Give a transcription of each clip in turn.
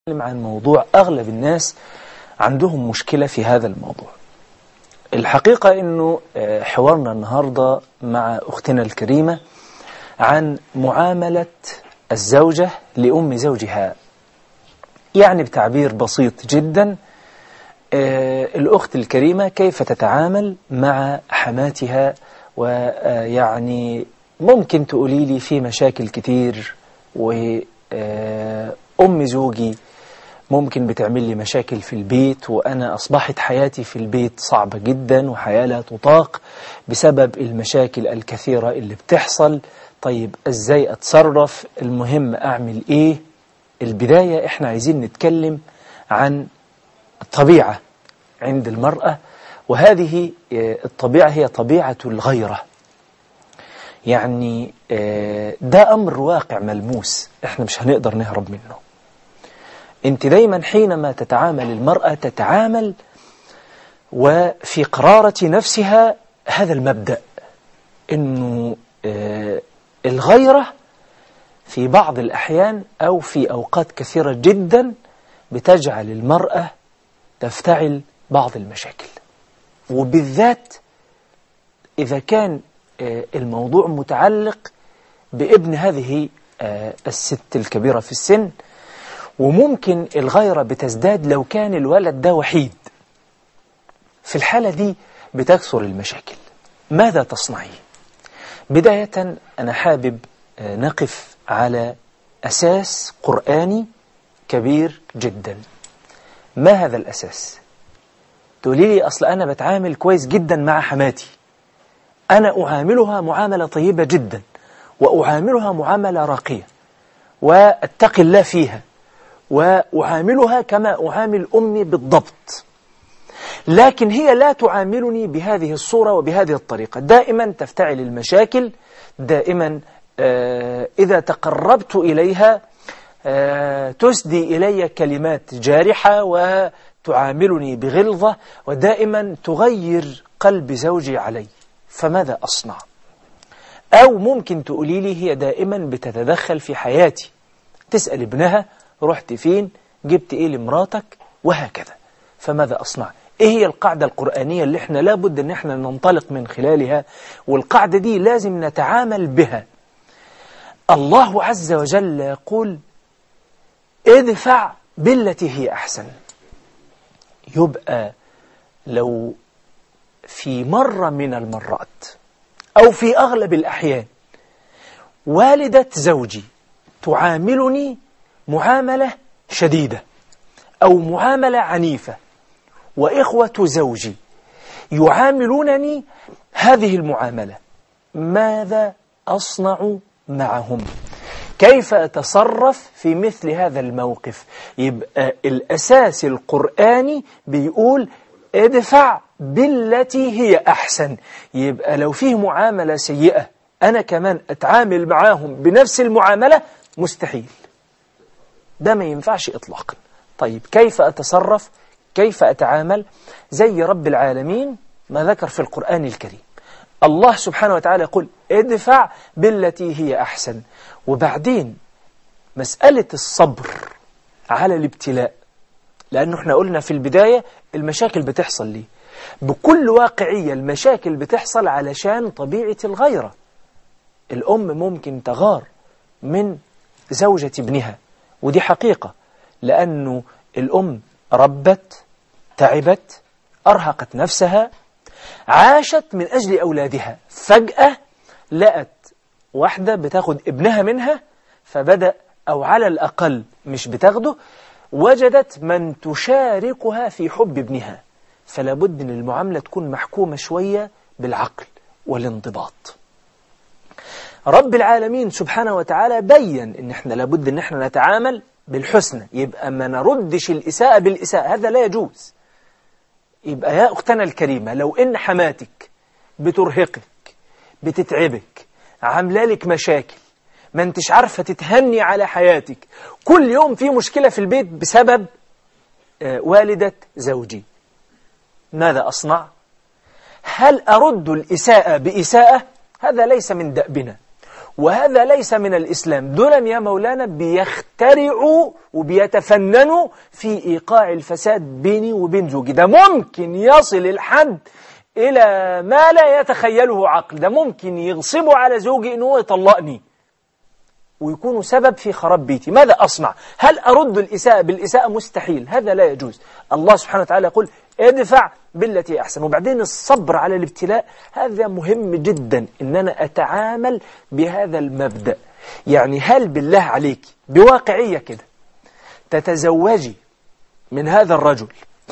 نتكلم عن موضوع أغلب الناس عندهم مشكلة في هذا الموضوع الحقيقة أنه حوارنا النهاردة مع أختنا الكريمة عن معاملة الزوجة لأم زوجها يعني بتعبير بسيط جدا الأخت الكريمة كيف تتعامل مع حماتها ويعني ممكن تقولي لي في مشاكل كتير وأم زوجي ممكن بتعمل لي مشاكل في البيت وأنا أصبحت حياتي في البيت صعبة جدا وحياة لا تطاق بسبب المشاكل الكثيرة اللي بتحصل طيب إزاي أتصرف المهم أعمل إيه البداية إحنا عايزين نتكلم عن الطبيعة عند المرأة وهذه الطبيعة هي طبيعة الغيرة يعني ده أمر واقع ملموس إحنا مش هنقدر نهرب منه أنت دايما حينما تتعامل المرأة تتعامل وفي قرارة نفسها هذا المبدأ أنه الغيرة في بعض الأحيان أو في أوقات كثيرة جدا بتجعل المرأة تفتعل بعض المشاكل وبالذات إذا كان الموضوع متعلق بابن هذه الست الكبيرة في السن وممكن الغيرة بتزداد لو كان الولد ده وحيد في الحالة دي بتكثر المشاكل ماذا تصنعي؟ بداية أنا حابب نقف على أساس قرآني كبير جدا ما هذا الأساس؟ تقولي لي أصل أنا بتعامل كويس جدا مع حماتي أنا أعاملها معاملة طيبة جدا وأعاملها معاملة راقية وأتقي الله فيها وأعاملها كما أعامل أمي بالضبط لكن هي لا تعاملني بهذه الصورة وبهذه الطريقة دائما تفتعل المشاكل دائما آه إذا تقربت إليها آه تسدي إلي كلمات جارحة وتعاملني بغلظة ودائما تغير قلب زوجي علي فماذا أصنع؟ أو ممكن تقولي لي هي دائما بتتدخل في حياتي تسأل ابنها رحت فين جبت إيه لمراتك وهكذا فماذا أصنع؟ إيه هي القاعدة القرآنية اللي إحنا لابد أن إحنا ننطلق من خلالها والقاعدة دي لازم نتعامل بها الله عز وجل يقول ادفع بالتي هي أحسن يبقى لو في مرة من المرات أو في أغلب الأحيان والدة زوجي تعاملني معاملة شديدة أو معاملة عنيفة وإخوة زوجي يعاملونني هذه المعاملة ماذا أصنع معهم كيف أتصرف في مثل هذا الموقف يبقى الأساس القرآني بيقول ادفع بالتي هي أحسن يبقى لو فيه معاملة سيئة أنا كمان أتعامل معاهم بنفس المعاملة مستحيل ده ما ينفعش إطلاقا طيب كيف أتصرف كيف أتعامل زي رب العالمين ما ذكر في القرآن الكريم الله سبحانه وتعالى يقول ادفع بالتي هي أحسن وبعدين مسألة الصبر على الابتلاء لأنه احنا قلنا في البداية المشاكل بتحصل ليه بكل واقعية المشاكل بتحصل علشان طبيعة الغيرة الأم ممكن تغار من زوجة ابنها ودي حقيقة لأنه الأم ربت تعبت أرهقت نفسها عاشت من أجل أولادها فجأة لقت واحدة بتاخد ابنها منها فبدأ أو على الأقل مش بتاخده وجدت من تشاركها في حب ابنها فلا بد أن المعاملة تكون محكومة شوية بالعقل والانضباط رب العالمين سبحانه وتعالى بين ان احنا لابد ان احنا نتعامل بالحسنى يبقى ما نردش الإساءة بالإساءة هذا لا يجوز يبقى يا أختنا الكريمة لو إن حماتك بترهقك بتتعبك عامله لك مشاكل ما انتش عارفة تتهني على حياتك كل يوم في مشكلة في البيت بسبب والدة زوجي ماذا أصنع؟ هل أرد الإساءة بإساءة؟ هذا ليس من دأبنا وهذا ليس من الإسلام دول يا مولانا بيخترعوا وبيتفننوا في إيقاع الفساد بيني وبين زوجي ده ممكن يصل الحد إلى ما لا يتخيله عقل ده ممكن يغصبوا على زوجي إنه يطلقني ويكون سبب في خراب بيتي ماذا أصنع هل أرد الإساءة بالإساءة مستحيل هذا لا يجوز الله سبحانه وتعالى يقول ادفع بالتي أحسن وبعدين الصبر على الابتلاء هذا مهم جدا إن أنا أتعامل بهذا المبدأ يعني هل بالله عليك بواقعية كده تتزوجي من هذا الرجل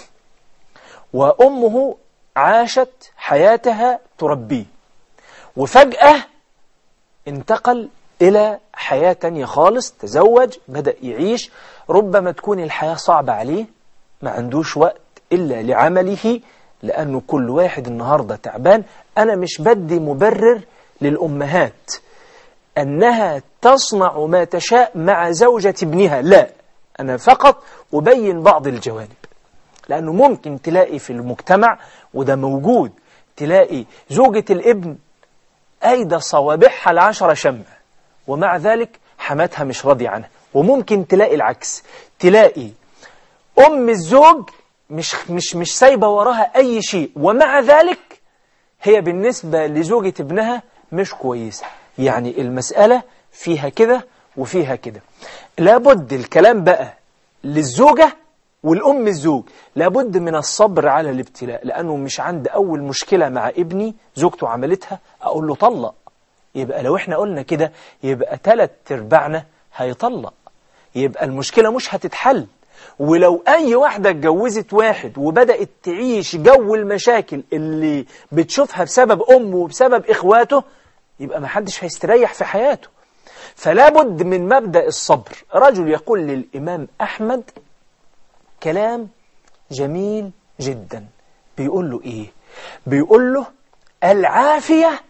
وأمه عاشت حياتها تربيه وفجأة انتقل إلى حياة تانية خالص تزوج بدأ يعيش ربما تكون الحياة صعبة عليه ما عندوش وقت إلا لعمله لأنه كل واحد النهاردة تعبان أنا مش بدي مبرر للأمهات أنها تصنع ما تشاء مع زوجة ابنها لا أنا فقط أبين بعض الجوانب لأنه ممكن تلاقي في المجتمع وده موجود تلاقي زوجة الابن أيدى صوابعها العشرة شمع ومع ذلك حماتها مش راضية عنها وممكن تلاقي العكس تلاقي أم الزوج مش مش مش سايبة وراها أي شيء ومع ذلك هي بالنسبة لزوجة ابنها مش كويسة يعني المسألة فيها كده وفيها كده لابد الكلام بقى للزوجة والأم الزوج لابد من الصبر على الابتلاء لأنه مش عند أول مشكلة مع ابني زوجته عملتها أقول له طلق يبقى لو احنا قلنا كده يبقى تلات ارباعنا هيطلق يبقى المشكلة مش هتتحل ولو أي واحدة اتجوزت واحد وبدأت تعيش جو المشاكل اللي بتشوفها بسبب أمه وبسبب إخواته يبقى ما حدش هيستريح في حياته فلا بد من مبدأ الصبر رجل يقول للإمام أحمد كلام جميل جدا بيقول له إيه بيقول له العافية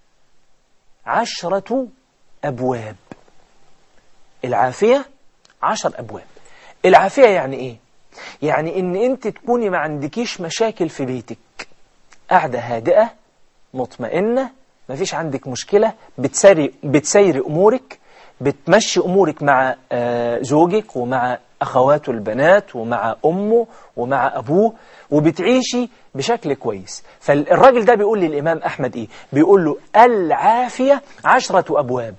عشرة أبواب العافية عشر أبواب العافية يعني إيه؟ يعني إن أنت تكوني ما عندكيش مشاكل في بيتك قاعدة هادئة مطمئنة ما فيش عندك مشكلة بتسيري, بتسيري أمورك بتمشي أمورك مع زوجك ومع أخواته البنات ومع أمه ومع أبوه وبتعيشي بشكل كويس فالراجل ده بيقول للإمام أحمد إيه بيقول له العافية عشرة أبواب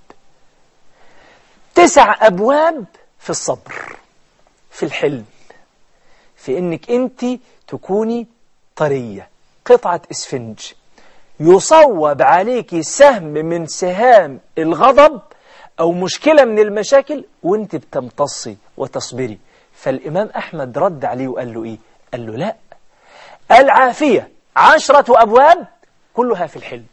تسع أبواب في الصبر في الحلم في انك انت تكوني طرية قطعة اسفنج يصوب عليك سهم من سهام الغضب او مشكلة من المشاكل وانت بتمتصي وتصبري فالامام احمد رد عليه وقال له ايه قال له لا العافية عشرة ابواب كلها في الحلم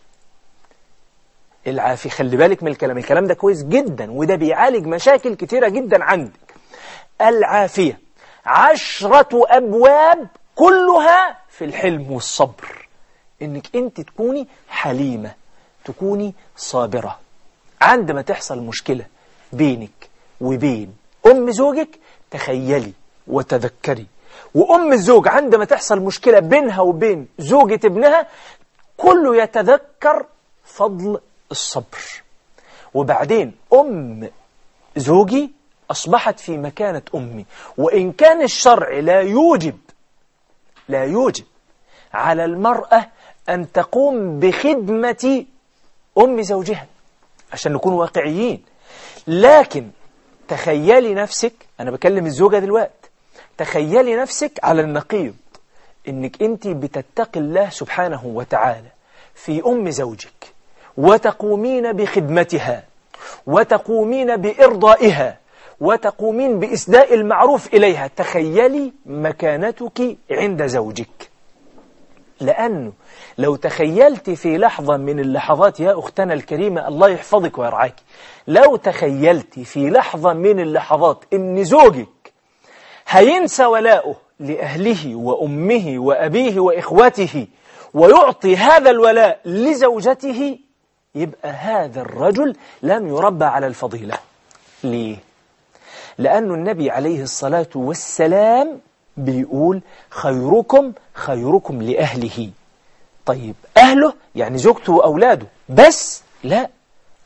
العافية خلي بالك من الكلام الكلام ده كويس جدا وده بيعالج مشاكل كتيرة جدا عندك العافية عشرة أبواب كلها في الحلم والصبر إنك أنت تكوني حليمة تكوني صابرة عندما تحصل مشكلة بينك وبين أم زوجك تخيلي وتذكري وأم الزوج عندما تحصل مشكلة بينها وبين زوجة ابنها كله يتذكر فضل الصبر وبعدين أم زوجي أصبحت في مكانة أمي وإن كان الشرع لا يوجب لا يوجب على المرأة أن تقوم بخدمة أم زوجها عشان نكون واقعيين لكن تخيلي نفسك أنا بكلم الزوجة دلوقتي تخيلي نفسك على النقيض إنك أنت بتتقي الله سبحانه وتعالى في أم زوجك وتقومين بخدمتها وتقومين بإرضائها وتقومين بإسداء المعروف إليها تخيلي مكانتك عند زوجك لأنه لو تخيلت في لحظة من اللحظات يا أختنا الكريمة الله يحفظك ويرعاك لو تخيلت في لحظة من اللحظات إن زوجك هينسى ولاؤه لأهله وأمه وأبيه وإخوته ويعطي هذا الولاء لزوجته يبقى هذا الرجل لم يربى على الفضيلة ليه؟ لأن النبي عليه الصلاة والسلام بيقول خيركم خيركم لأهله طيب أهله يعني زوجته وأولاده بس لا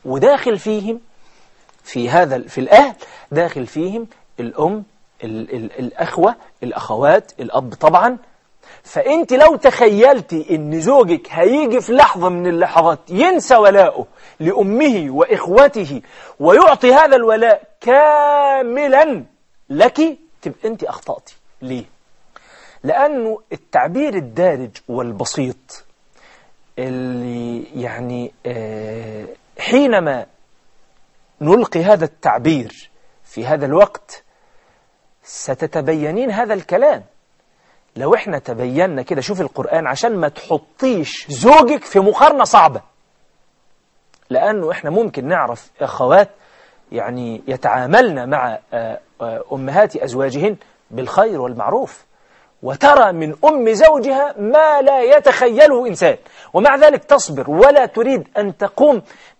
وداخل فيهم في هذا في الأهل داخل فيهم الأم ال ال الأخوة الأخوات الأب طبعا فأنت لو تخيلتي أن زوجك هيجي في لحظة من اللحظات ينسى ولاؤه لأمه وإخوته ويعطي هذا الولاء كاملا لك تبقى أنت أخطأتي ليه؟ لأنه التعبير الدارج والبسيط اللي يعني آه حينما نلقي هذا التعبير في هذا الوقت ستتبينين هذا الكلام لو احنا تبينا كده شوف القرآن عشان ما تحطيش زوجك في مقارنة صعبة لأنه احنا ممكن نعرف أخوات يعني يتعاملن مع أمهات أزواجهن بالخير والمعروف وترى من أم زوجها ما لا يتخيله إنسان ومع ذلك تصبر ولا تريد أن تقوم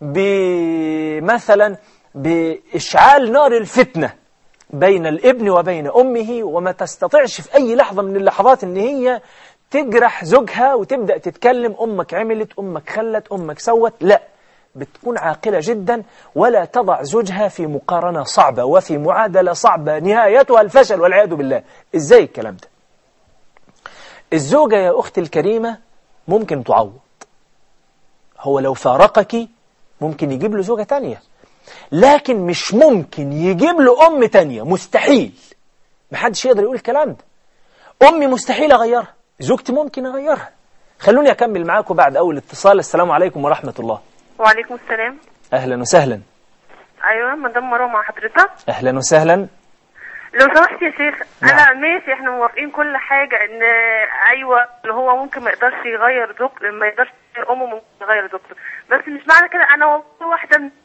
بمثلا بإشعال نار الفتنة بين الابن وبين أمه وما تستطيعش في أي لحظة من اللحظات أن هي تجرح زوجها وتبدأ تتكلم أمك عملت أمك خلت أمك سوت لا بتكون عاقلة جدا ولا تضع زوجها في مقارنة صعبة وفي معادلة صعبة نهايتها الفشل والعياذ بالله إزاي الكلام ده الزوجة يا أختي الكريمة ممكن تعوض هو لو فارقك ممكن يجيب له زوجة تانية لكن مش ممكن يجيب له أم تانية مستحيل محدش يقدر يقول الكلام ده أمي مستحيل أغيرها زوجتي ممكن أغيرها خلوني أكمل معاكم بعد أول اتصال السلام عليكم ورحمة الله وعليكم السلام أهلا وسهلا أيوة مدام مروة مع حضرتك أهلا وسهلا لو سمحت يا شيخ نعم. انا ماشي احنا موافقين كل حاجه ان ايوه اللي هو ممكن ما يقدرش يغير زوجته ما يقدرش يغير امه ممكن يغير زوجته بس مش معنى كده انا والله واحده من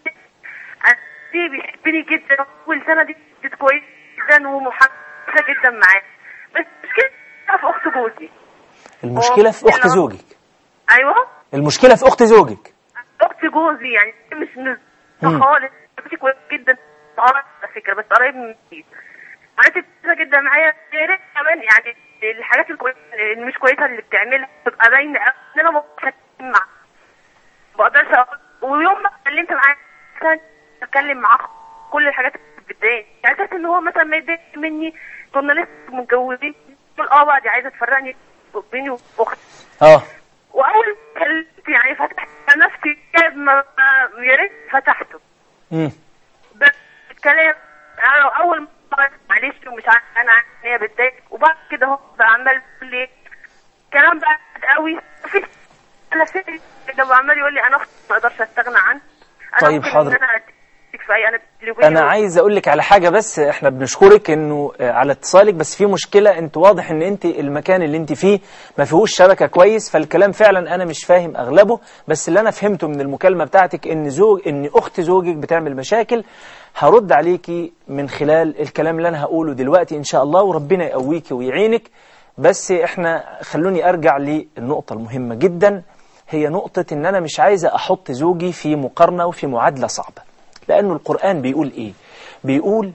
دي بيحبني جدا والسنه دي كانت كويسه جدا ومحبسه جدا معاه بس المشكله في اخت جوزي المشكلة في أخت أنا- زوجك ايوه المشكلة في أخت زوجك اخت جوزي يعني مش مم. مش خالص بنتي كويس جدا قريب على فكره بس قريب من البيت عملت كويسه جدا معايا يا ريت كمان يعني الحاجات الكويسه اللي مش كويسه اللي بتعملها تبقى باينه قوي ان انا ما بقدرش اتكلم معاها ما بقدرش أقول- ويوم ما اتكلمت معاه مثلا اتكلم معاه كل الحاجات اللي بتضايقني يعني اساس ان هو مثلا ما يتضايق مني كنا لسه متجوزين تقول اه بقى دي عايزه تفرقني بيني واختي آه واول ما اتكلمت يعني فتحت على نفسي كتاب ما ما- يا ريت فتحته مم. بس الكلام انا اول مره معلش ومش عارف انا عارف ان هي بتضايق وبعد كده هو بقى عمال يقول لي كلام بقى قوي مفيش انا سيري ده عمال يقول لي انا اختي ما اقدرش استغنى عنها أنا طيب ممكن حاضر. ان انا اديك في اي انا اللي بيني أنا عايز أقول لك على حاجة بس إحنا بنشكرك إنه آه، على اتصالك بس في مشكلة أنت واضح إن أنت المكان اللي أنت فيه ما فيهوش شبكة كويس فالكلام فعلا أنا مش فاهم أغلبه بس اللي أنا فهمته من المكالمة بتاعتك إن زوج إن أخت زوجك بتعمل مشاكل هرد عليكي من خلال الكلام اللي أنا هقوله دلوقتي إن شاء الله وربنا يقويك ويعينك بس إحنا خلوني أرجع للنقطة المهمة جدا هي نقطة إن أنا مش عايزة أحط زوجي في مقارنة وفي معادلة صعبة لأنه القرآن بيقول إيه بيقول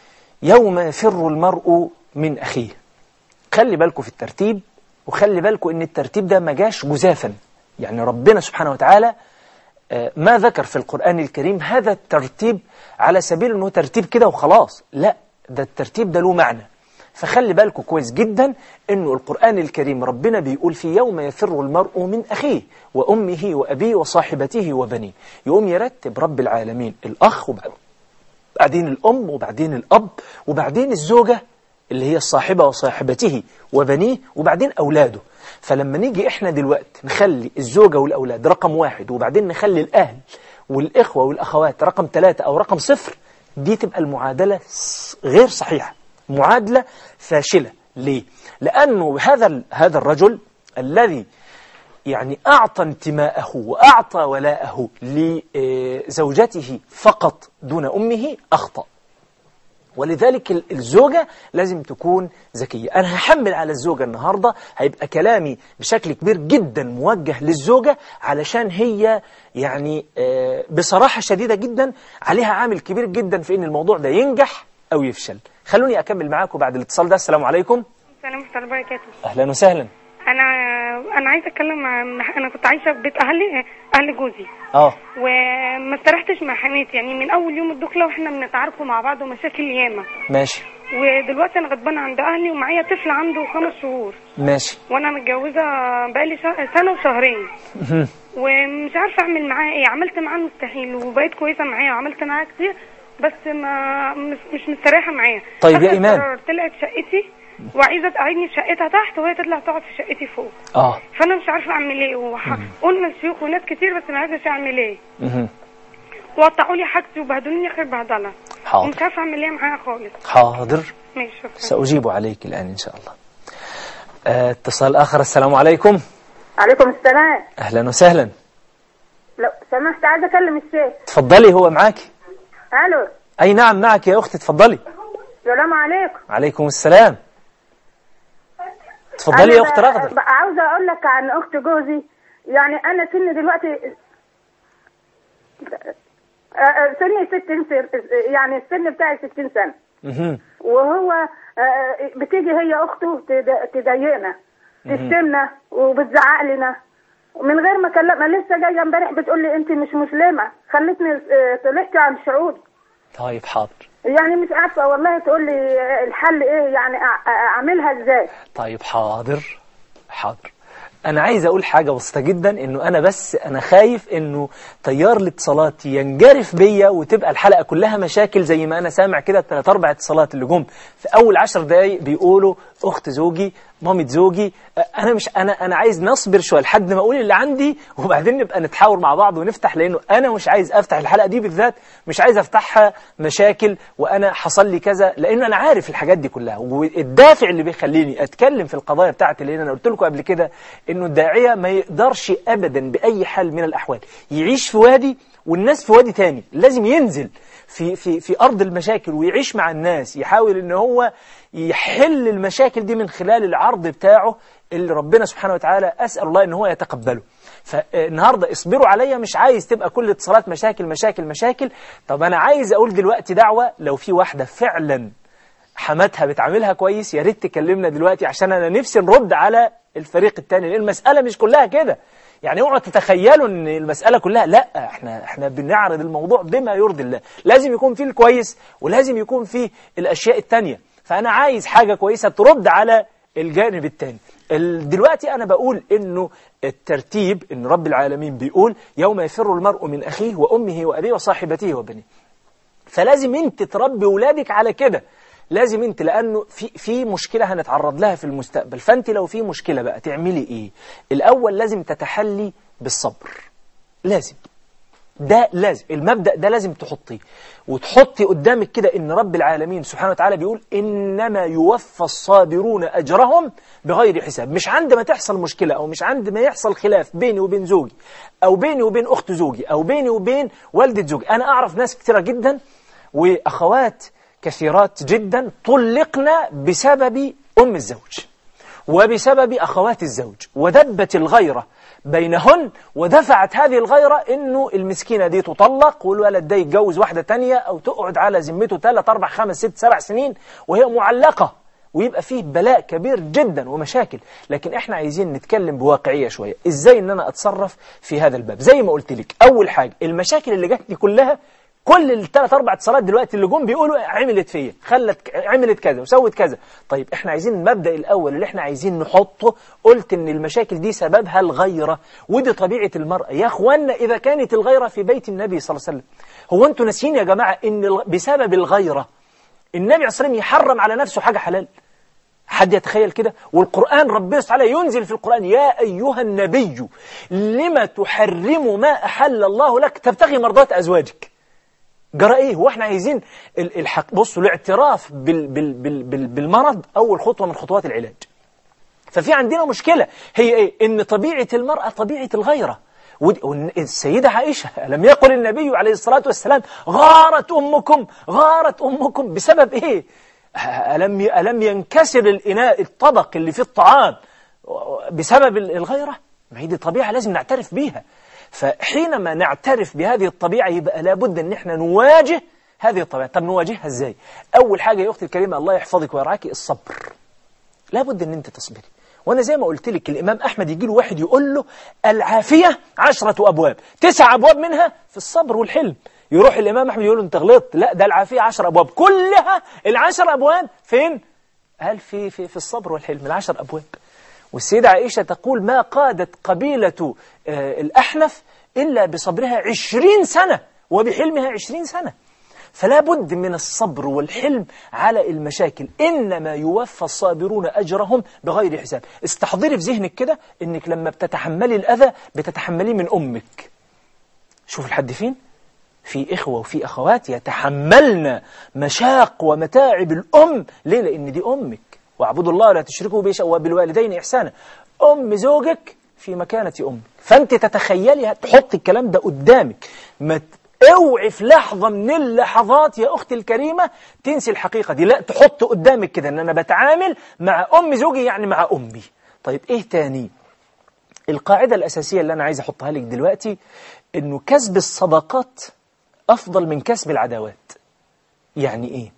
يوم يفر المرء من أخيه خلي بالكم في الترتيب وخلي بالكم إن الترتيب ده ما جاش جزافا يعني ربنا سبحانه وتعالى آه، ما ذكر في القرآن الكريم هذا الترتيب على سبيل أنه ترتيب كده وخلاص لا ده الترتيب ده له معنى فخلي بالكم كويس جدا أنه القرآن الكريم ربنا بيقول في يوم يفر المرء من أخيه وأمه وأبيه وصاحبته وبنيه يقوم يرتب رب العالمين الأخ وبعدين الأم وبعدين الأب وبعدين الزوجة اللي هي الصاحبة وصاحبته وبنيه وبعدين أولاده فلما نيجي إحنا دلوقتي نخلي الزوجة والأولاد رقم واحد وبعدين نخلي الأهل والإخوة والأخوات رقم ثلاثة أو رقم صفر دي تبقى المعادلة س- غير صحيحة معادلة فاشلة ليه؟ لأنه هذا ال- هذا الرجل الذي يعني أعطى انتماءه وأعطى ولاءه لزوجته فقط دون أمه أخطأ ولذلك ال- الزوجة لازم تكون ذكية أنا هحمل على الزوجة النهاردة هيبقى كلامي بشكل كبير جدا موجه للزوجة علشان هي يعني آه، بصراحة شديدة جدا عليها عامل كبير جدا في أن الموضوع ده ينجح أو يفشل خلوني أكمل معاكم بعد الاتصال ده السلام عليكم السلام ورحمة الله وبركاته أهلا وسهلا انا انا عايزه اتكلم عن انا كنت عايشه في بيت اهلي اهل جوزي اه وما استريحتش مع حماتي يعني من اول يوم الدخله واحنا بنتعاركوا مع بعض ومشاكل ياما ماشي ودلوقتي انا غضبانه عند اهلي ومعايا طفل عنده خمس شهور ماشي وانا متجوزه بقالي شه- سنه وشهرين مهم. ومش عارفه اعمل معاه ايه عملت معاه المستحيل وبقيت كويسه معاه وعملت معاه كتير بس ما مش, مش مستريحه معاه طيب يا آخر إيمان. قرار طلعت شقتي وعايزه تقعدني في شقتها تحت وهي تطلع تقعد في شقتي فوق اه فانا مش عارفه اعمل ايه وح- قلنا للشيوخ وناس كتير بس ما عرفتش اعمل ايه مهم. وقطعوا لي حاجتي وبهدلوني اخر بهدله حاضر ومش عارفه اعمل ايه معاها خالص حاضر ماشي شكرا سأجيب عليك الآن إن شاء الله آه، اتصال آخر السلام عليكم عليكم السلام أهلا وسهلا لو سمحت عايزه اكلم الشيخ تفضلي هو معاكي الو أي نعم معك يا أختي تفضلي السلام عليكم عليكم السلام تفضلي يا أنا أخت ب- رغدة ب- عاوزه اقول لك عن اخت جوزي يعني انا سني دلوقتي آه، آه، سني 60 سنة يعني السن بتاعي 60 سنه مهم. وهو آه، بتيجي هي اخته تد- تضايقنا تشتمنا وبتزعق لنا من غير ما كلمها لسه جايه امبارح بتقول لي انت مش مسلمه خلتني آه، طلعتي عن شعوري طيب حاضر يعني مش عارفه والله تقول لي الحل ايه يعني أع- أع- اعملها ازاي طيب حاضر حاضر انا عايز اقول حاجه بسيطه جدا انه انا بس انا خايف انه تيار الاتصالات ينجرف بيا وتبقى الحلقه كلها مشاكل زي ما انا سامع كده الثلاث اربع اتصالات اللي جم في اول عشر دقايق بيقولوا اخت زوجي مامة زوجي أه، انا مش انا انا عايز نصبر شويه لحد ما اقول اللي عندي وبعدين نبقى نتحاور مع بعض ونفتح لانه انا مش عايز افتح الحلقه دي بالذات مش عايز افتحها مشاكل وانا حصل لي كذا لان انا عارف الحاجات دي كلها والدافع اللي بيخليني اتكلم في القضايا بتاعتي اللي انا قلت لكم قبل كده انه الداعيه ما يقدرش ابدا باي حال من الاحوال يعيش في وادي والناس في وادي تاني لازم ينزل في في في ارض المشاكل ويعيش مع الناس يحاول ان هو يحل المشاكل دي من خلال العرض بتاعه اللي ربنا سبحانه وتعالى اسال الله ان هو يتقبله فالنهارده اصبروا عليا مش عايز تبقى كل اتصالات مشاكل مشاكل مشاكل طب انا عايز اقول دلوقتي دعوه لو في واحده فعلا حماتها بتعاملها كويس يا ريت تكلمنا دلوقتي عشان انا نفسي نرد على الفريق الثاني لان المساله مش كلها كده يعني اوعوا تتخيلوا ان المساله كلها لا احنا احنا بنعرض الموضوع بما يرضي الله لازم يكون فيه الكويس ولازم يكون فيه الاشياء الثانيه فانا عايز حاجه كويسه ترد على الجانب الثاني دلوقتي انا بقول انه الترتيب ان رب العالمين بيقول يوم يفر المرء من اخيه وامه وابيه وصاحبته وبنيه فلازم انت تربي ولادك على كده لازم انت لانه في في مشكله هنتعرض لها في المستقبل فانت لو في مشكله بقى تعملي ايه الاول لازم تتحلي بالصبر لازم ده لازم المبدأ ده لازم تحطيه وتحطي قدامك كده ان رب العالمين سبحانه وتعالى بيقول انما يوفى الصابرون اجرهم بغير حساب مش عندما تحصل مشكلة او مش عندما يحصل خلاف بيني وبين زوجي او بيني وبين اخت زوجي او بيني وبين والدة زوجي انا اعرف ناس كتيرة جدا واخوات كثيرات جدا طلقنا بسبب ام الزوج وبسبب أخوات الزوج ودبت الغيرة بينهن ودفعت هذه الغيرة إنه المسكينة دي تطلق والولد ده يتجوز واحدة تانية أو تقعد على ذمته ثلاث أربع خمس ست سبع سنين وهي معلقة ويبقى فيه بلاء كبير جدا ومشاكل لكن احنا عايزين نتكلم بواقعية شوية ازاي ان انا اتصرف في هذا الباب زي ما قلت لك اول حاجة المشاكل اللي جاتني كلها كل الثلاث اربع اتصالات دلوقتي اللي جم بيقولوا عملت فيا خلت عملت كذا وسوت كذا طيب احنا عايزين المبدا الاول اللي احنا عايزين نحطه قلت ان المشاكل دي سببها الغيره ودي طبيعه المراه يا اخوانا اذا كانت الغيره في بيت النبي صلى الله عليه وسلم هو انتوا ناسيين يا جماعه ان بسبب الغيره النبي عليه الصلاه والسلام يحرم على نفسه حاجه حلال حد يتخيل كده والقرآن ربنا سبحانه ينزل في القرآن يا أيها النبي لما تحرم ما أحل الله لك تبتغي مرضات أزواجك جرى ايه هو احنا عايزين الحق بصوا الاعتراف بال بال بال بال بالمرض اول خطوه من خطوات العلاج ففي عندنا مشكله هي ايه ان طبيعه المراه طبيعه الغيره والسيدة عائشة ألم يقل النبي عليه الصلاة والسلام غارت أمكم غارت أمكم بسبب إيه ألم ألم ينكسر الإناء الطبق اللي فيه الطعام بسبب الغيرة ما هي دي طبيعة لازم نعترف بيها فحينما نعترف بهذه الطبيعة يبقى لابد أن احنا نواجه هذه الطبيعة طب نواجهها ازاي أول حاجة يا أختي الكريمة الله يحفظك ويرعاك الصبر لابد أن أنت تصبري وأنا زي ما قلت لك الإمام أحمد يجي له واحد يقول له العافية عشرة أبواب تسع أبواب منها في الصبر والحلم يروح الإمام أحمد يقول له أنت غلطت لا ده العافية عشر أبواب كلها العشر أبواب فين؟ قال في, في, في الصبر والحلم العشر أبواب والسيدة عائشة تقول ما قادت قبيلة آه، الأحنف إلا بصبرها عشرين سنة وبحلمها عشرين سنة فلا بد من الصبر والحلم على المشاكل إنما يوفى الصابرون أجرهم بغير حساب استحضري في ذهنك كده إنك لما بتتحملي الأذى بتتحمليه من أمك شوف الحد فين في إخوة وفي أخوات يتحملن مشاق ومتاعب الأم ليه لأن دي أمك واعبدوا الله لا تشركوا به شيئا وبالوالدين إحسانا أم زوجك في مكانة أم فأنت تتخيلي تحط الكلام ده قدامك ما ت- اوعي في لحظة من اللحظات يا أختي الكريمة تنسي الحقيقة دي لا تحط قدامك كده أن أنا بتعامل مع أم زوجي يعني مع أمي طيب إيه تاني القاعدة الأساسية اللي أنا عايز أحطها لك دلوقتي أنه كسب الصداقات أفضل من كسب العداوات يعني إيه؟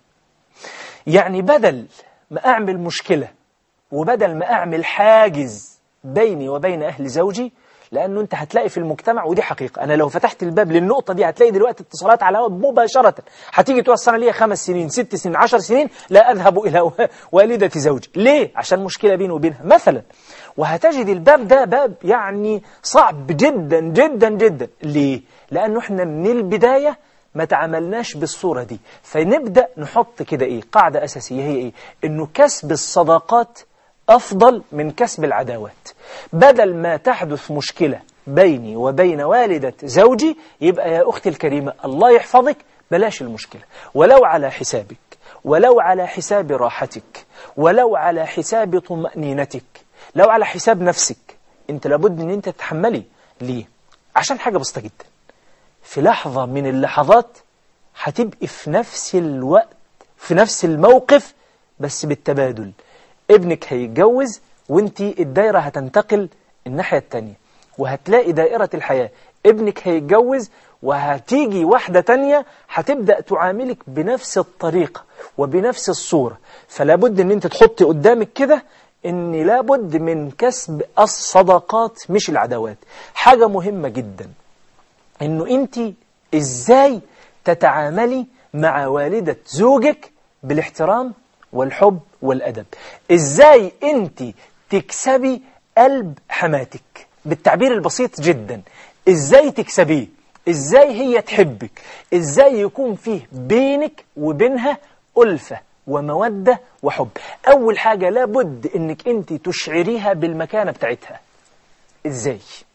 يعني بدل ما أعمل مشكلة وبدل ما أعمل حاجز بيني وبين أهل زوجي لأنه أنت هتلاقي في المجتمع ودي حقيقة أنا لو فتحت الباب للنقطة دي هتلاقي دلوقتي اتصالات على الهواء مباشرة هتيجي توصل لي خمس سنين ست سنين عشر سنين لا أذهب إلى والدة زوجي ليه؟ عشان مشكلة بيني وبينها مثلا وهتجد الباب ده باب يعني صعب جدا جدا جدا ليه؟ لأنه احنا من البداية ما تعاملناش بالصورة دي فنبدأ نحط كده إيه قاعدة أساسية هي إيه إنه كسب الصداقات أفضل من كسب العداوات بدل ما تحدث مشكلة بيني وبين والدة زوجي يبقى يا أختي الكريمة الله يحفظك بلاش المشكلة ولو على حسابك ولو على حساب راحتك ولو على حساب طمأنينتك لو على حساب نفسك انت لابد ان انت تتحملي ليه عشان حاجة بسيطة جدا في لحظة من اللحظات هتبقي في نفس الوقت في نفس الموقف بس بالتبادل ابنك هيتجوز وانت الدايرة هتنتقل الناحية التانية وهتلاقي دائرة الحياة ابنك هيتجوز وهتيجي واحدة تانية هتبدأ تعاملك بنفس الطريقة وبنفس الصورة فلا بد ان انت تحطي قدامك كده ان لابد من كسب الصداقات مش العداوات حاجة مهمة جدا انه انت ازاي تتعاملي مع والدة زوجك بالاحترام والحب والأدب ازاي انت تكسبي قلب حماتك بالتعبير البسيط جدا ازاي تكسبيه ازاي هي تحبك ازاي يكون فيه بينك وبينها ألفة ومودة وحب أول حاجة لابد انك انت تشعريها بالمكانة بتاعتها ازاي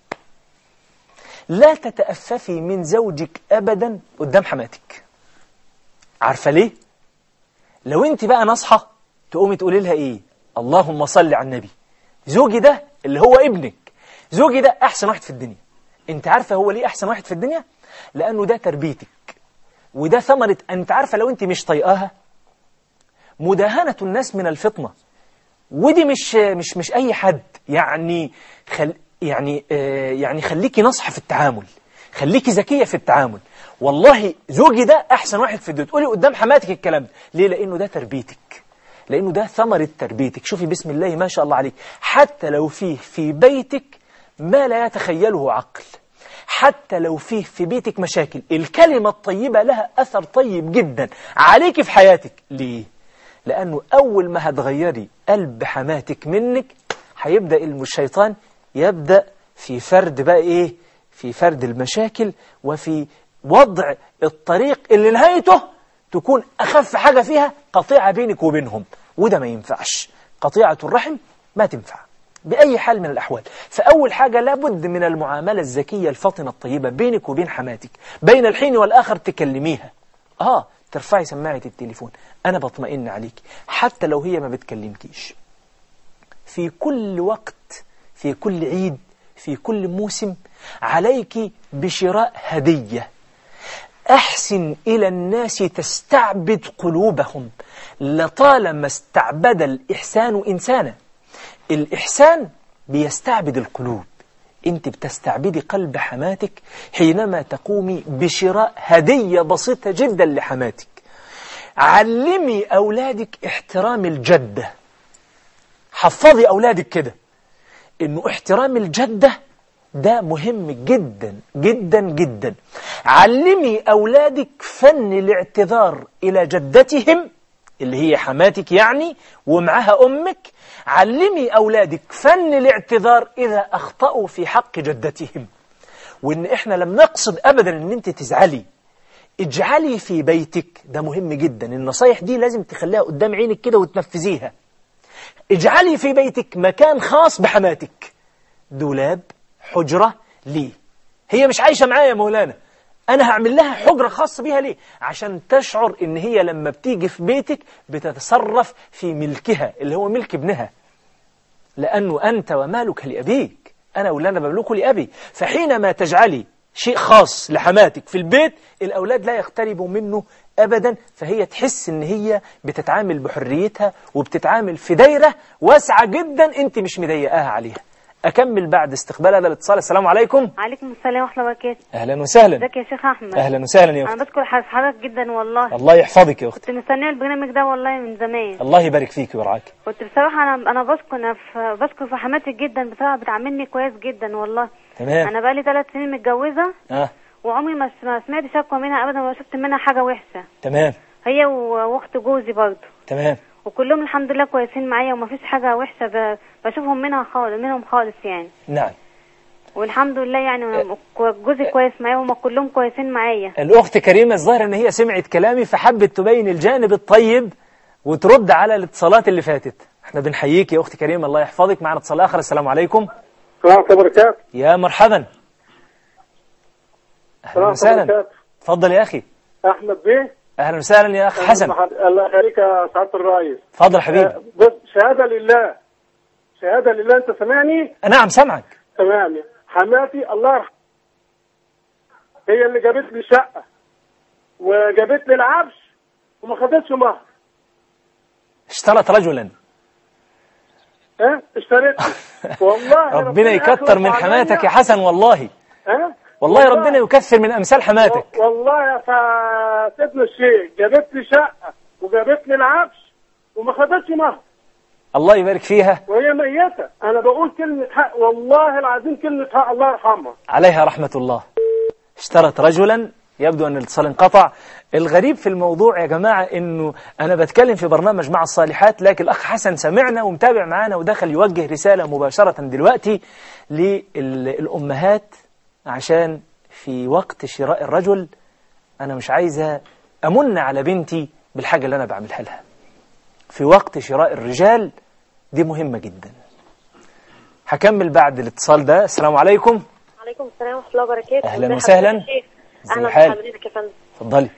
لا تتأففي من زوجك أبدا قدام حماتك عارفة ليه؟ لو انت بقى نصحة تقومي تقولي لها ايه اللهم صل على النبي زوجي ده اللي هو ابنك زوجي ده أحسن واحد في الدنيا انت عارفة هو ليه أحسن واحد في الدنيا؟ لأنه ده تربيتك وده ثمرة انت عارفة لو انت مش طايقاها مداهنة الناس من الفطنة ودي مش مش مش أي حد يعني خل يعني آه يعني خليكي نصحة في التعامل خليكي ذكية في التعامل والله زوجي ده أحسن واحد في الدنيا تقولي قدام حماتك الكلام ده ليه لأنه ده تربيتك لأنه ده ثمرة تربيتك شوفي بسم الله ما شاء الله عليك حتى لو فيه في بيتك ما لا يتخيله عقل حتى لو فيه في بيتك مشاكل الكلمة الطيبة لها أثر طيب جدا عليك في حياتك ليه؟ لأنه أول ما هتغيري قلب حماتك منك هيبدأ الشيطان يبدأ في فرد بقى إيه في فرد المشاكل وفي وضع الطريق اللي نهايته تكون أخف حاجة فيها قطيعة بينك وبينهم وده ما ينفعش قطيعة الرحم ما تنفع بأي حال من الأحوال فأول حاجة لابد من المعاملة الذكية الفطنة الطيبة بينك وبين حماتك بين الحين والآخر تكلميها آه ترفعي سماعة التليفون أنا بطمئن عليك حتى لو هي ما بتكلمكيش في كل وقت في كل عيد في كل موسم عليك بشراء هدية أحسن إلى الناس تستعبد قلوبهم لطالما استعبد الإحسان إنسانا الإحسان بيستعبد القلوب أنت بتستعبدي قلب حماتك حينما تقومي بشراء هدية بسيطة جدا لحماتك علمي أولادك احترام الجدة حفظي أولادك كده انه احترام الجدة ده مهم جدا جدا جدا علمي أولادك فن الاعتذار إلى جدتهم اللي هي حماتك يعني ومعها أمك علمي أولادك فن الاعتذار إذا أخطأوا في حق جدتهم وإن إحنا لم نقصد أبدا إن أنت تزعلي اجعلي في بيتك ده مهم جدا النصايح دي لازم تخليها قدام عينك كده وتنفذيها اجعلي في بيتك مكان خاص بحماتك دولاب حجرة ليه هي مش عايشة معايا يا مولانا أنا هعمل لها حجرة خاصة بيها ليه عشان تشعر إن هي لما بتيجي في بيتك بتتصرف في ملكها اللي هو ملك ابنها لأنه أنت ومالك لأبيك أنا ولا أنا بملكه لأبي فحينما تجعلي شيء خاص لحماتك في البيت الأولاد لا يقتربوا منه أبدا فهي تحس إن هي بتتعامل بحريتها وبتتعامل في دايرة واسعة جدا أنت مش مضيقاها عليها أكمل بعد استقبال هذا الاتصال السلام عليكم عليكم السلام ورحمة الله وبركاته أهلا وسهلا ازيك يا شيخ أحمد أهلا وسهلا يا أنا أختي بشكر حضرتك جدا والله الله يحفظك يا أختي كنت مستنية البرنامج ده والله من زمان الله يبارك فيك ويرعاك كنت بصراحة أنا أنا بشكر أنا في بشكر في حماتي جدا بصراحة بتعاملني كويس جدا والله تمام أنا بقالي ثلاث سنين متجوزة آه وعمري ما ما سمعت شكوى منها أبدا ولا شفت منها حاجة وحشة تمام هي و- وأخت جوزي برضه تمام وكلهم الحمد لله كويسين معايا ومفيش حاجة وحشة ب- بشوفهم منها خالص منهم خالص يعني نعم والحمد لله يعني جوزي كويس معايا وهم كلهم كويسين معايا الأخت كريمة الظاهر إن هي سمعت كلامي فحبت تبين الجانب الطيب وترد على الاتصالات اللي فاتت احنا بنحييك يا أخت كريمة الله يحفظك معنا اتصال آخر السلام عليكم السلام عليكم وبركاته يا مرحبا أهلا وسهلا وبركاته تفضل يا أخي احمد بيه أهلا وسهلا يا أخ حسن الله يخليك يا سعاده الرئيس تفضل حبيبي آه، بص شهاده لله شهاده لله انت سامعني نعم سامعك تمام حماتي الله يرحمها هي اللي جابت لي شقه وجابت لي العفش وما خدتش مهر اشترت رجلا ها اشتريت والله ربنا يكتر من حماتك يا حسن والله ها والله ربنا يكثر من أمثال حماتك والله يا سا- سيدنا الشيخ جابت لي شقه وجابت لي العفش وما خدتش مهر الله يبارك فيها وهي ميتة أنا بقول كلمة حق والله العظيم كلمة حق الله يرحمها عليها رحمة الله اشترت رجلا يبدو أن الاتصال انقطع الغريب في الموضوع يا جماعة أنه أنا بتكلم في برنامج مع الصالحات لكن الأخ حسن سمعنا ومتابع معنا ودخل يوجه رسالة مباشرة دلوقتي للأمهات عشان في وقت شراء الرجل أنا مش عايزة أمن على بنتي بالحاجة اللي أنا بعملها لها في وقت شراء الرجال دي مهمة جدا هكمل بعد الاتصال ده السلام عليكم عليكم السلام ورحمة الله وبركاته أهلاً ازي وسهلاً. حضرتك يا شيخ؟ ازي أهلا حالك؟ بحضرتك يا فندم اتفضلي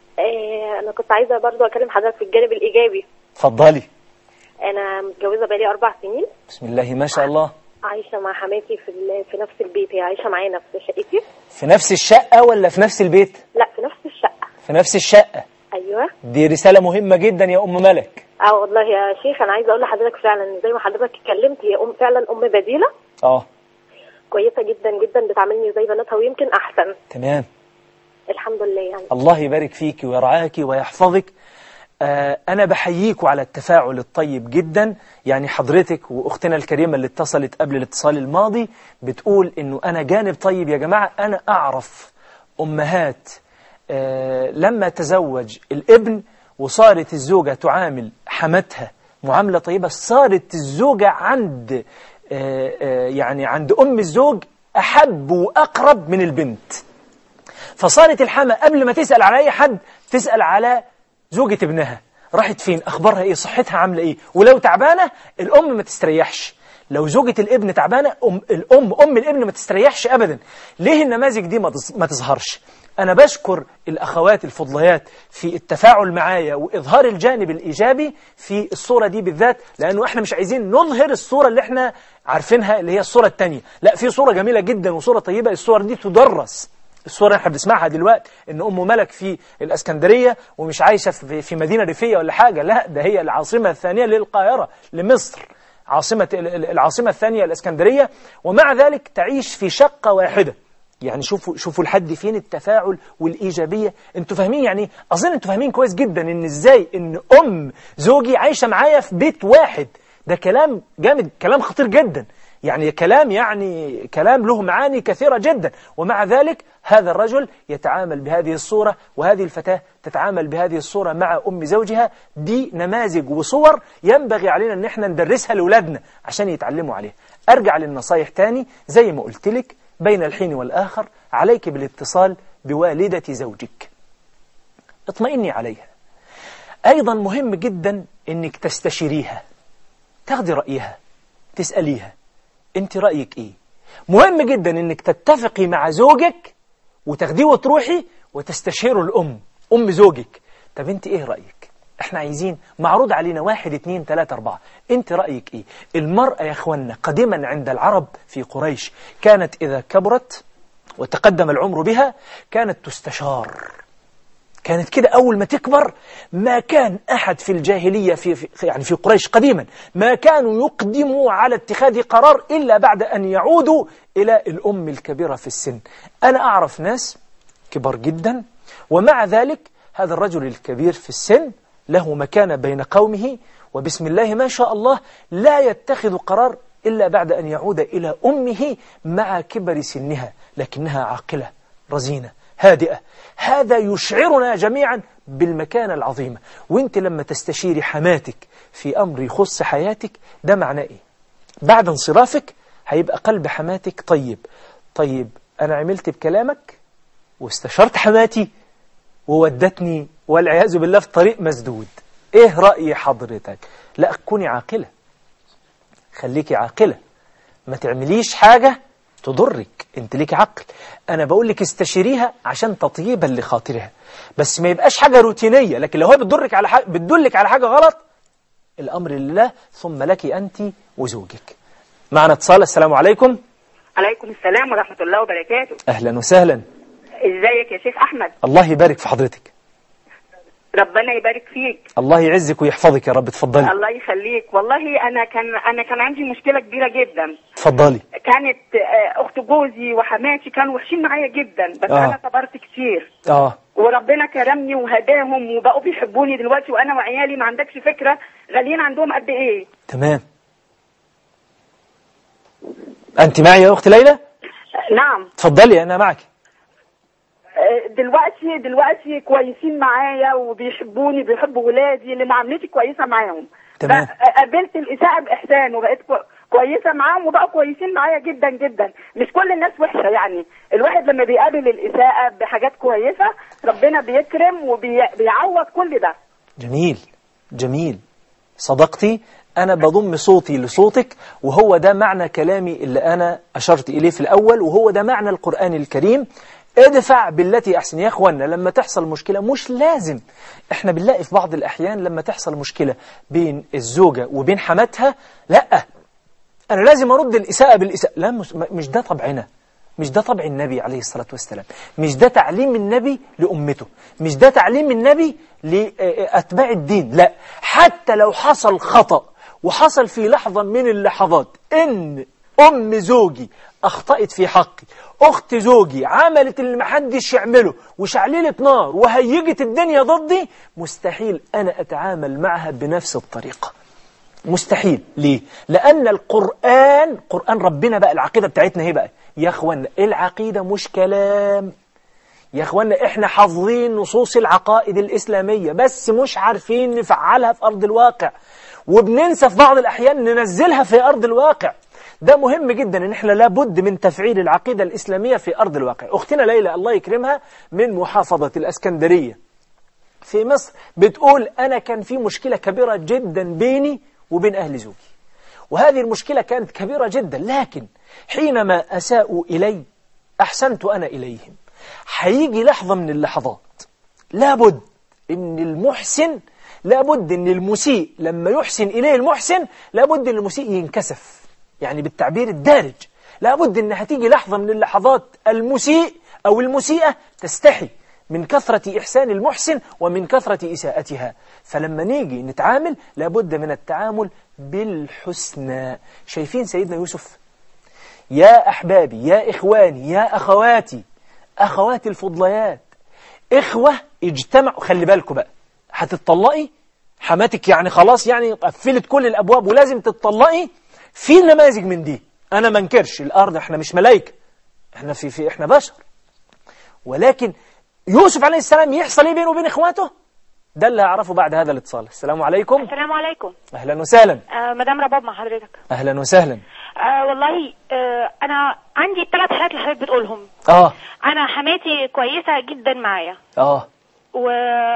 آه أنا كنت عايزة برضو أكلم حضرتك في الجانب الإيجابي اتفضلي أنا متجوزة بقالي أربع سنين بسم الله ما شاء الله عايشة مع حماتي في ال- في نفس البيت هي عايشة معانا في شقتي في نفس الشقة ولا في نفس البيت لا في نفس الشقة في نفس الشقة أيوه دي رسالة مهمة جدا يا أم ملك اه والله يا شيخ أنا عايزة أقول لحضرتك فعلا زي ما حضرتك اتكلمت هي أم فعلا أم بديلة اه كويسة جدا جدا بتعاملني زي بناتها ويمكن أحسن تمام الحمد لله يعني الله يبارك فيك ويرعاك ويحفظك آه أنا بحييك على التفاعل الطيب جدا يعني حضرتك وأختنا الكريمة اللي اتصلت قبل الاتصال الماضي بتقول إنه أنا جانب طيب يا جماعة أنا أعرف أمهات آه لما تزوج الابن وصارت الزوجة تعامل حماتها معاملة طيبة صارت الزوجة عند آه آه يعني عند أم الزوج أحب وأقرب من البنت فصارت الحامة قبل ما تسأل على أي حد تسأل على زوجة ابنها راحت فين أخبارها إيه صحتها عاملة إيه ولو تعبانة الأم ما تستريحش لو زوجة الابن تعبانة أم الأم أم الابن ما تستريحش أبدا ليه النماذج دي ما تظ- ما تظهرش أنا بشكر الأخوات الفضليات في التفاعل معايا وإظهار الجانب الإيجابي في الصورة دي بالذات لأنه إحنا مش عايزين نظهر الصورة اللي إحنا عارفينها اللي هي الصورة التانية لا في صورة جميلة جدا وصورة طيبة الصور دي تدرس الصورة اللي احنا بنسمعها دلوقتي ان ام ملك في الاسكندرية ومش عايشة في في مدينة ريفية ولا حاجة لا ده هي العاصمة الثانية للقاهرة لمصر عاصمة ال- ال- العاصمة الثانية الاسكندرية ومع ذلك تعيش في شقة واحدة يعني شوفوا شوفوا لحد فين التفاعل والايجابيه انتوا فاهمين يعني إيه؟ اظن انتوا فاهمين كويس جدا ان ازاي ان ام زوجي عايشه معايا في بيت واحد ده كلام جامد كلام خطير جدا يعني كلام يعني كلام له معاني كثيرة جدا ومع ذلك هذا الرجل يتعامل بهذه الصورة وهذه الفتاة تتعامل بهذه الصورة مع أم زوجها دي نماذج وصور ينبغي علينا أن احنا ندرسها لأولادنا عشان يتعلموا عليها أرجع للنصايح تاني زي ما قلت لك بين الحين والآخر عليك بالاتصال بوالدة زوجك اطمئني عليها أيضا مهم جدا أنك تستشيريها تاخدي رأيها تسأليها أنت رأيك إيه مهم جدا أنك تتفقي مع زوجك وتاخديه وتروحي وتستشيروا الأم أم زوجك طب أنت إيه رأيك احنا عايزين معروض علينا واحد اتنين تلاتة اربعة انت رأيك ايه المرأة يا اخوانا قديما عند العرب في قريش كانت اذا كبرت وتقدم العمر بها كانت تستشار كانت كده أول ما تكبر ما كان أحد في الجاهلية في, في يعني في قريش قديما ما كانوا يقدموا على اتخاذ قرار إلا بعد أن يعودوا إلى الأم الكبيرة في السن أنا أعرف ناس كبر جدا ومع ذلك هذا الرجل الكبير في السن له مكانة بين قومه وبسم الله ما شاء الله لا يتخذ قرار إلا بعد أن يعود إلى أمه مع كبر سنها لكنها عاقلة رزينة هادئة هذا يشعرنا جميعا بالمكانة العظيمة وانت لما تستشيري حماتك في أمر يخص حياتك ده معناه إيه بعد انصرافك هيبقى قلب حماتك طيب طيب أنا عملت بكلامك واستشرت حماتي وودتني والعياذ بالله في طريق مسدود ايه رأي حضرتك لا كوني عاقلة خليكي عاقلة ما تعمليش حاجة تضرك انت ليك عقل انا بقول لك استشيريها عشان تطيبا لخاطرها بس ما يبقاش حاجة روتينية لكن لو هي بتضرك على حاجة بتدلك على حاجة غلط الامر لله ثم لك انت وزوجك معنا اتصال السلام عليكم عليكم السلام ورحمة الله وبركاته اهلا وسهلا ازيك يا شيخ احمد الله يبارك في حضرتك ربنا يبارك فيك الله يعزك ويحفظك يا رب تفضلي الله يخليك والله انا كان انا كان عندي مشكله كبيره جدا تفضلي كانت آه، اخت جوزي وحماتي كانوا وحشين معايا جدا بس آه. انا صبرت كتير اه وربنا كرمني وهداهم وبقوا بيحبوني دلوقتي وانا وعيالي ما عندكش فكره غاليين عندهم قد ايه تمام انت معي يا اخت ليلى نعم تفضلي انا معك آه، دلوقتي دلوقتي كويسين معايا وبيحبوني بيحبوا ولادي اللي معاملتي كويسه معاهم تمام. بقى- قابلت الاساءه باحسان وبقيت كو- كويسه معاهم وبقوا كويسين معايا جدا جدا مش كل الناس وحشه يعني الواحد لما بيقابل الاساءه بحاجات كويسه ربنا بيكرم وبيعوض كل ده جميل جميل صدقتي أنا بضم صوتي لصوتك وهو ده معنى كلامي اللي أنا أشرت إليه في الأول وهو ده معنى القرآن الكريم ادفع بالتي أحسن يا أخوانا لما تحصل مشكلة مش لازم احنا بنلاقي في بعض الأحيان لما تحصل مشكلة بين الزوجة وبين حماتها لا أنا لازم أرد الإساءة بالإساءة لا مش- مش ده طبعنا مش ده طبع النبي عليه الصلاة والسلام مش ده تعليم النبي لأمته مش ده تعليم النبي لأتباع الدين لا حتى لو حصل خطأ وحصل في لحظة من اللحظات إن أم زوجي أخطأت في حقي أخت زوجي عملت اللي محدش يعمله وشعللت نار وهيجت الدنيا ضدي مستحيل أنا أتعامل معها بنفس الطريقة مستحيل ليه؟ لأن القرآن قرآن ربنا بقى العقيدة بتاعتنا هي بقى يا أخوانا العقيدة مش كلام يا أخوانا إحنا حافظين نصوص العقائد الإسلامية بس مش عارفين نفعلها في أرض الواقع وبننسى في بعض الأحيان ننزلها في أرض الواقع ده مهم جدا ان احنا لابد من تفعيل العقيدة الإسلامية في أرض الواقع أختنا ليلى الله يكرمها من محافظة الأسكندرية في مصر بتقول أنا كان في مشكلة كبيرة جدا بيني وبين أهل زوجي وهذه المشكلة كانت كبيرة جدا لكن حينما أساءوا إلي أحسنت أنا إليهم هيجي لحظة من اللحظات لابد إن المحسن لابد إن المسيء لما يحسن إليه المحسن لابد إن المسيء ينكسف يعني بالتعبير الدارج لابد إن هتيجي لحظة من اللحظات المسيء أو المسيئة تستحي من كثرة إحسان المحسن ومن كثرة إساءتها فلما نيجي نتعامل لابد من التعامل بالحسنى شايفين سيدنا يوسف يا أحبابي يا إخواني يا أخواتي أخواتي الفضليات إخوة اجتمعوا خلي بالكم بقى هتتطلقي حماتك يعني خلاص يعني قفلت كل الأبواب ولازم تتطلقي في نماذج من دي أنا ما انكرش الأرض إحنا مش ملايكة إحنا في, في إحنا بشر ولكن يوسف عليه السلام يحصل إيه بينه وبين إخواته ده اللي هعرفه بعد هذا الاتصال السلام عليكم السلام عليكم أهلا وسهلا آه مدام رباب مع حضرتك أهلا وسهلا آه والله آه انا عندي الثلاث حاجات اللي حضرتك بتقولهم آه انا حماتي كويسه جدا معايا آه و...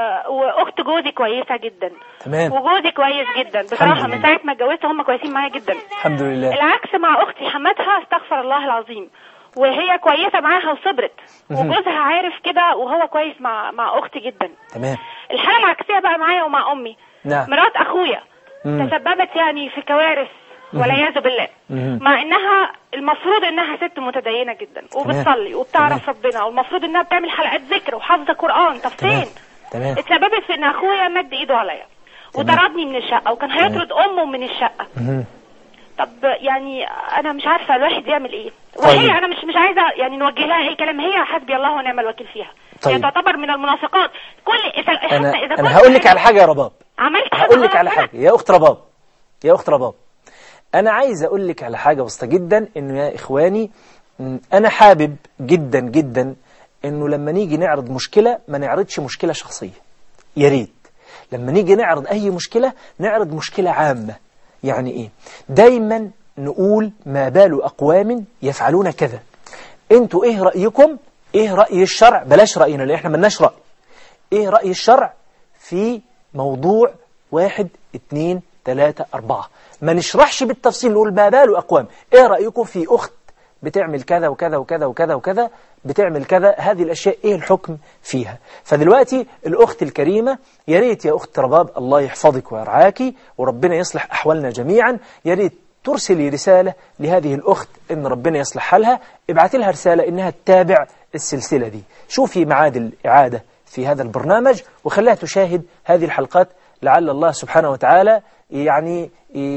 واخت جوزي كويسه جدا تمام وجوزي كويس جدا الحمد بصراحه لله. من ساعه ما اتجوزت هم كويسين معايا جدا الحمد لله العكس مع اختي حماتها استغفر الله العظيم وهي كويسه معاها وصبرت مهم. وجوزها عارف كده وهو كويس مع مع اختي جدا تمام الحاله العكسيه بقى معايا ومع امي نعم مرات اخويا مم. تسببت يعني في كوارث والعياذ بالله مهم. مع انها المفروض انها ست متدينه جدا وبتصلي وبتعرف تمام. ربنا والمفروض انها بتعمل حلقات ذكر وحافظه قران طب تمام فين تمام اتسببت في ان اخويا مد ايده عليا وطردني من الشقه وكان هيطرد امه من الشقه مهم. طب يعني انا مش عارفه الواحد يعمل ايه طيب. وهي انا مش مش عايزه يعني نوجه لها اي كلام هي حسبي الله ونعم الوكيل فيها هي طيب. تعتبر من المنافقات كل إذا حتى أنا اذا أنا كنت هقول لك على حاجة يا رباب عملت حاجه هقول لك غلط على أنا- حاجة يا أخت رباب يا أخت رباب أنا عايز أقول لك على حاجة بسيطة جدا إنه يا إخواني م، أنا حابب جدا جدا إنه لما نيجي نعرض مشكلة ما نعرضش مشكلة شخصية يا ريت لما نيجي نعرض أي مشكلة نعرض مشكلة عامة يعني إيه دايما نقول ما بال أقوام يفعلون كذا انتوا ايه رأيكم ايه رأي الشرع بلاش رأينا لان احنا ملناش رأي ايه رأي الشرع في موضوع واحد اتنين تلاتة أربعة ما نشرحش بالتفصيل نقول ما بال أقوام ايه رأيكم في أخت بتعمل كذا وكذا وكذا وكذا وكذا بتعمل كذا هذه الأشياء ايه الحكم فيها فدلوقتي الأخت الكريمة يا ريت يا أخت رباب الله يحفظك ويرعاكي وربنا يصلح أحوالنا جميعا يا ريت ترسلي رسالة لهذه الأخت إن ربنا يصلح حالها ابعت لها رسالة إنها تتابع السلسلة دي شوفي معاد الإعادة في هذا البرنامج وخليها تشاهد هذه الحلقات لعل الله سبحانه وتعالى يعني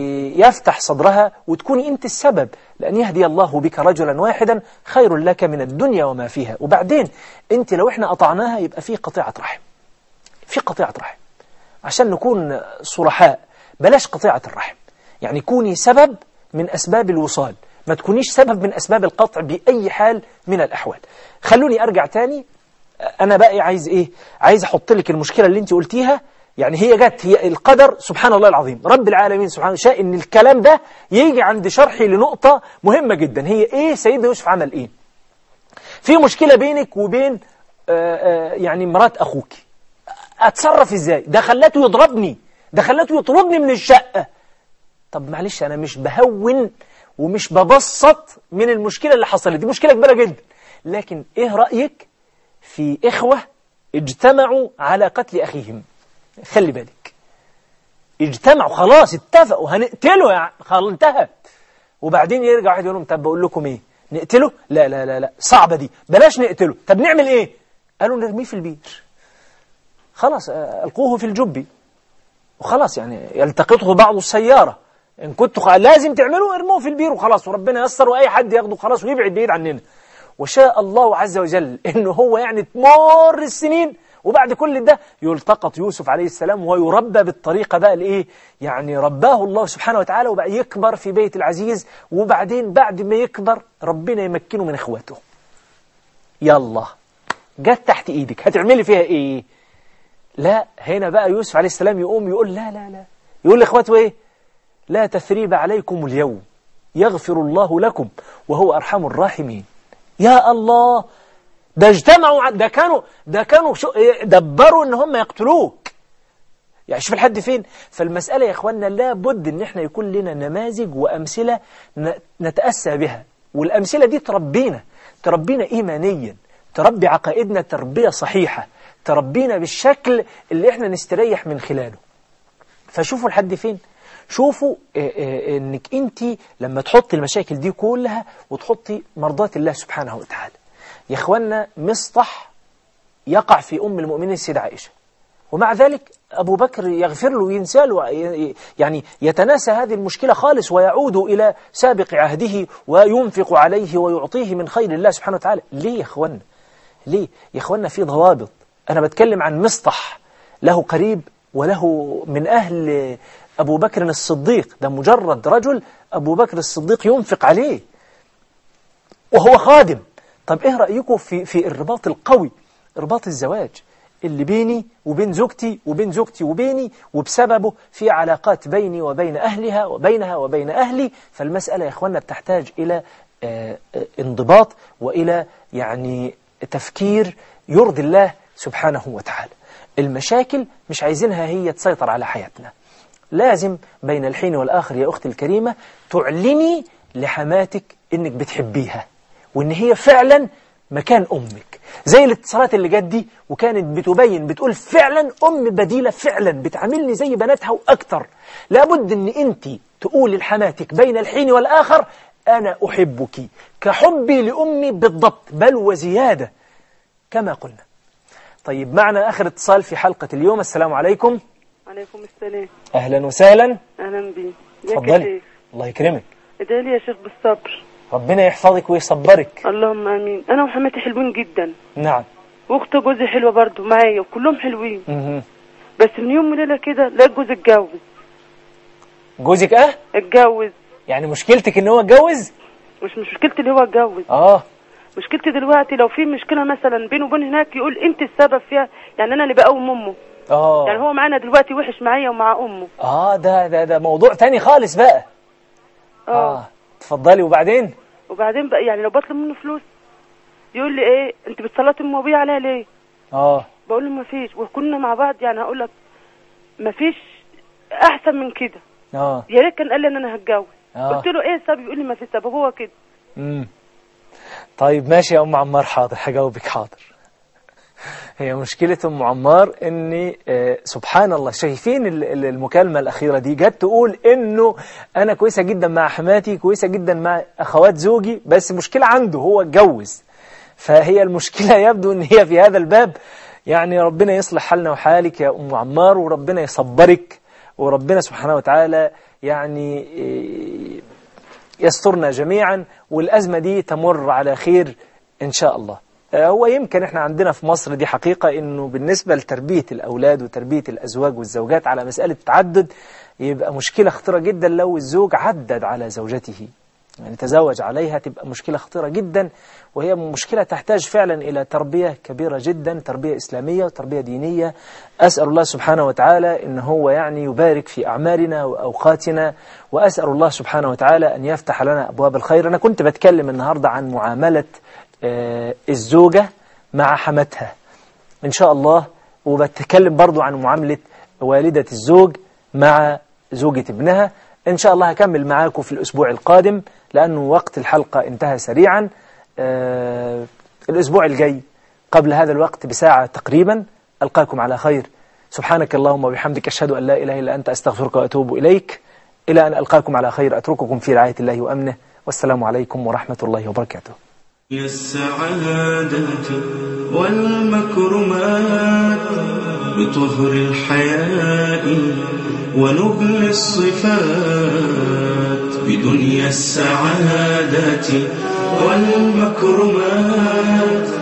يفتح صدرها وتكوني أنت السبب لأن يهدي الله بك رجلا واحدا خير لك من الدنيا وما فيها وبعدين أنت لو إحنا قطعناها يبقى في قطيعة رحم في قطيعة رحم عشان نكون صرحاء بلاش قطيعة الرحم يعني كوني سبب من أسباب الوصال ما تكونيش سبب من أسباب القطع بأي حال من الأحوال خلوني أرجع تاني أنا بقى عايز إيه عايز أحط لك المشكلة اللي أنت قلتيها يعني هي جت هي القدر سبحان الله العظيم رب العالمين سبحانه شاء إن الكلام ده يجي عند شرحي لنقطة مهمة جدا هي إيه سيدنا يوسف عمل إيه في مشكلة بينك وبين آآ آآ يعني مرات أخوك أتصرف إزاي ده خلته يضربني ده خلته يطردني من الشقة طب معلش أنا مش بهون ومش ببسط من المشكلة اللي حصلت دي مشكلة كبيرة جدا لكن إيه رأيك في إخوة اجتمعوا على قتل أخيهم خلي بالك اجتمعوا خلاص اتفقوا هنقتله يعني خلاص انتهت وبعدين يرجع واحد يقول لهم طب بقول لكم ايه نقتله لا لا لا لا صعبة دي بلاش نقتله طب نعمل ايه قالوا نرميه في البير خلاص ألقوه في الجب وخلاص يعني يلتقطه بعض السيارة إن كنتوا لازم تعملوا ارموه في البير وخلاص وربنا يسر وأي حد ياخده خلاص ويبعد بعيد عننا وشاء الله عز وجل إنه هو يعني تمر السنين وبعد كل ده يلتقط يوسف عليه السلام ويربى بالطريقة بقى الإيه يعني رباه الله سبحانه وتعالى وبقى يكبر في بيت العزيز وبعدين بعد ما يكبر ربنا يمكنه من إخواته يلا جت تحت إيدك هتعملي فيها إيه لا هنا بقى يوسف عليه السلام يقوم يقول لا لا لا يقول لإخواته إيه لا تثريب عليكم اليوم يغفر الله لكم وهو أرحم الراحمين يا الله ده اجتمعوا ده كانوا ده كانوا دبروا ان هم يقتلوك يعني شوف لحد فين فالمسألة يا اخواننا لابد ان احنا يكون لنا نماذج وامثلة نتأسى بها والامثلة دي تربينا تربينا ايمانيا تربي عقائدنا تربية صحيحة تربينا بالشكل اللي احنا نستريح من خلاله فشوفوا لحد فين شوفوا انك انت لما تحطي المشاكل دي كلها وتحطي مرضات الله سبحانه وتعالى يا اخوانا مصطح يقع في ام المؤمنين السيدة عائشة ومع ذلك أبو بكر يغفر له وينسى له يعني يتناسى هذه المشكلة خالص ويعود إلى سابق عهده وينفق عليه ويعطيه من خير الله سبحانه وتعالى ليه يا اخوانا ليه يا اخوانا في ضوابط أنا بتكلم عن مصطح له قريب وله من أهل أبو بكر الصديق ده مجرد رجل أبو بكر الصديق ينفق عليه وهو خادم طب ايه رأيكم في في الرباط القوي رباط الزواج اللي بيني وبين زوجتي وبين زوجتي وبيني وبسببه في علاقات بيني وبين أهلها وبينها وبين أهلي فالمسألة يا إخواننا بتحتاج إلى آه، آه، انضباط وإلى يعني تفكير يرضي الله سبحانه وتعالى المشاكل مش عايزينها هي تسيطر على حياتنا لازم بين الحين والآخر يا أختي الكريمة تعلني لحماتك إنك بتحبيها وإن هي فعلا مكان أمك زي الاتصالات اللي جت دي وكانت بتبين بتقول فعلا أم بديلة فعلا بتعاملني زي بناتها وأكتر لابد إن أنت تقولي لحماتك بين الحين والآخر أنا أحبك كحبي لأمي بالضبط بل وزيادة كما قلنا طيب معنا آخر اتصال في حلقة اليوم السلام عليكم عليكم السلام أهلا وسهلا اهلا بيك ازيك يا اتفضلي شيخ الله يكرمك ادعي لي يا شيخ بالصبر ربنا يحفظك ويصبرك اللهم امين انا وحماتي حلوين جدا نعم واخت جوزي حلوه برضو معايا وكلهم حلوين مهم. بس من يوم وليله كده لقيت جوزي اتجوز جوزك اه اتجوز يعني مشكلتك ان هو اتجوز مش مشكلتي اللي هو اتجوز اه مشكلتي دلوقتي لو في مشكله مثلا بينه وبين هناك يقول انت السبب فيها يعني انا اللي بقوم امه اه يعني هو معانا دلوقتي وحش معايا ومع امه اه ده ده ده موضوع تاني خالص بقى اه اتفضلي وبعدين وبعدين بقى يعني لو بطلب منه فلوس يقول لي ايه انت بتصلاتي ام وابويا عليها ليه اه بقول له ما فيش وكنا مع بعض يعني هقول لك ما فيش احسن من كده اه يا ريت كان قال لي ان انا هتجوز آه. قلت له ايه السبب يقول لي ما في سبب هو كده امم طيب ماشي يا ام عمار حاضر هجاوبك حاضر هي مشكلة ام عمار ان آه، سبحان الله شايفين ال- ال- المكالمة الأخيرة دي جت تقول انه انا كويسة جدا مع حماتي كويسة جدا مع اخوات زوجي بس مشكلة عنده هو اتجوز فهي المشكلة يبدو ان هي في هذا الباب يعني ربنا يصلح حالنا وحالك يا ام عمار وربنا يصبرك وربنا سبحانه وتعالى يعني آه، يسترنا جميعا والأزمة دي تمر على خير إن شاء الله آه، هو يمكن احنا عندنا في مصر دي حقيقة انه بالنسبة لتربية الأولاد وتربية الأزواج والزوجات على مسألة التعدد يبقى مشكلة خطيرة جدا لو الزوج عدد على زوجته يعني تزوج عليها تبقى مشكلة خطيرة جدا وهي مشكلة تحتاج فعلا إلى تربية كبيرة جدا تربية إسلامية وتربية دينية أسأل الله سبحانه وتعالى إن هو يعني يبارك في أعمالنا وأوقاتنا وأسأل الله سبحانه وتعالى أن يفتح لنا أبواب الخير أنا كنت بتكلم النهاردة عن معاملة آه، الزوجة مع حماتها إن شاء الله وبتكلم برضو عن معاملة والدة الزوج مع زوجة ابنها إن شاء الله هكمل معاكم في الأسبوع القادم لأنه وقت الحلقة انتهى سريعا آه، الأسبوع الجاي قبل هذا الوقت بساعة تقريبا ألقاكم على خير سبحانك اللهم وبحمدك أشهد أن لا إله إلا أنت أستغفرك وأتوب إليك إلى أن ألقاكم على خير أترككم في رعاية الله وأمنه والسلام عليكم ورحمة الله وبركاته هي السعادة والمكرمات بطهر الحياء ونبل الصفات بدنيا السعادة والمكرمات